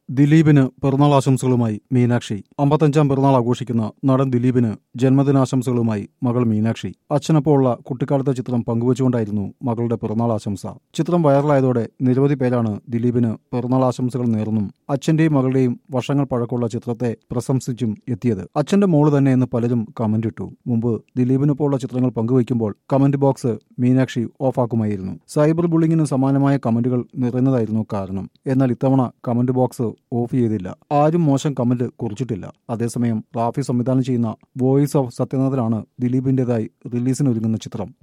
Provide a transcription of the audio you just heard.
ദിലീപിന് പിറന്നാൾ ആശംസകളുമായി മീനാക്ഷി അമ്പത്തഞ്ചാം പിറന്നാൾ ആഘോഷിക്കുന്ന നടൻ ദിലീപിന് ജന്മദിനാശംസകളുമായി മകൾ മീനാക്ഷി അച്ഛനൊപ്പമുള്ള കുട്ടിക്കാലത്തെ ചിത്രം പങ്കുവച്ചുകൊണ്ടായിരുന്നു മകളുടെ പിറന്നാൾ ആശംസ ചിത്രം വൈറലായതോടെ നിരവധി പേരാണ് ദിലീപിന് പിറന്നാൾ ആശംസകൾ നേർന്നും അച്ഛന്റെയും മകളുടെയും വർഷങ്ങൾ പഴക്കമുള്ള ചിത്രത്തെ പ്രശംസിച്ചും എത്തിയത് അച്ഛന്റെ മോള് തന്നെ എന്ന് പലരും കമന്റ് ഇട്ടു മുമ്പ് ദിലീപിനൊപ്പമുള്ള ചിത്രങ്ങൾ പങ്കുവയ്ക്കുമ്പോൾ കമന്റ് ബോക്സ് മീനാക്ഷി ഓഫാക്കുമായിരുന്നു സൈബർ ബുള്ളിങ്ങിന് സമാനമായ കമന്റുകൾ നിറഞ്ഞതായിരുന്നു കാരണം എന്നാൽ ഇത്തവണ കമന്റ് ബോക്സ് ഓഫ് ചെയ്തില്ല ആരും മോശം കമന്റ് കുറിച്ചിട്ടില്ല അതേസമയം റാഫി സംവിധാനം ചെയ്യുന്ന വോയിസ് ഓഫ് സത്യനാഥനാണ് ദിലീപിന്റേതായി റിലീസിനൊരുങ്ങുന്ന ചിത്രം